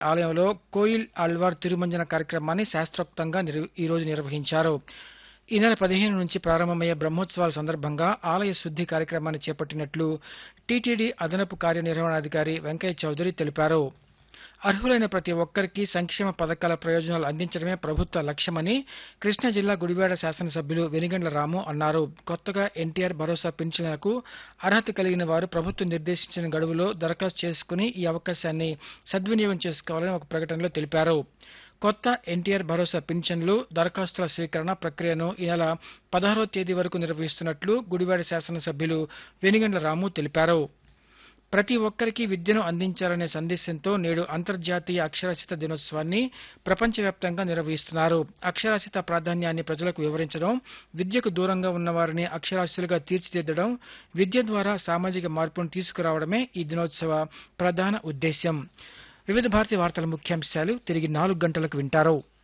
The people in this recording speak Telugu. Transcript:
ఆలయంలో కోయిల్ ఆళ్వార్ తిరుమంజన కార్యక్రమాన్ని శాస్త్రోక్తంగా నిర్వ- ఈ రోజు నిర్వహించారు ఈ నెల పదిహేను నుంచి ప్రారంభమయ్యే బ్రహ్మోత్సవాల సందర్భంగా ఆలయ శుద్ధి కార్యక్రమాన్ని చేపట్టినట్లు టీటీడీ అదనపు కార్యనిర్వహణాధికారి వెంకయ్య చౌదరి తెలిపారు అర్హులైన ప్రతి ఒక్కరికి సంక్షేమ పథకాల ప్రయోజనాలు అందించడమే ప్రభుత్వ లక్ష్యమని కృష్ణా జిల్లా గుడివాడ శాసనసభ్యులు వెనిగండ్ల రాము అన్నారు కొత్తగా ఎన్టీఆర్ భరోసా పింఛన్లకు అర్హత కలిగిన వారు ప్రభుత్వం నిర్దేశించిన గడువులో దరఖాస్తు చేసుకుని ఈ అవకాశాన్ని సద్వినియోగం చేసుకోవాలని ఒక ప్రకటనలో తెలిపారు కొత్త ఎన్టీఆర్ భరోసా పింఛన్లు దరఖాస్తుల స్వీకరణ ప్రక్రియను ఈ నెల పదహారో తేదీ వరకు నిర్వహిస్తున్నట్లు గుడివాడ శాసనసభ్యులు వెనిగండ్ల రాము తెలిపారు ప్రతి ఒక్కరికి విద్యను అందించాలనే సందేశంతో నేడు అంతర్జాతీయ అక్షరాస్యత దినోత్సవాన్ని ప్రపంచవ్యాప్తంగా నిర్వహిస్తున్నారు అక్షరాస్యత ప్రాధాన్యాన్ని ప్రజలకు వివరించడం విద్యకు దూరంగా ఉన్న వారిని అక్షరాస్యులుగా తీర్చిదిద్దడం విద్య ద్వారా సామాజిక మార్పును తీసుకురావడమే ఈ దినోత్సవ ప్రధాన ఉద్దేశ్యం వివిధ భారతి వార్తల ముఖ్యాంశాలు తిరిగి నాలుగు గంటలకు వింటారు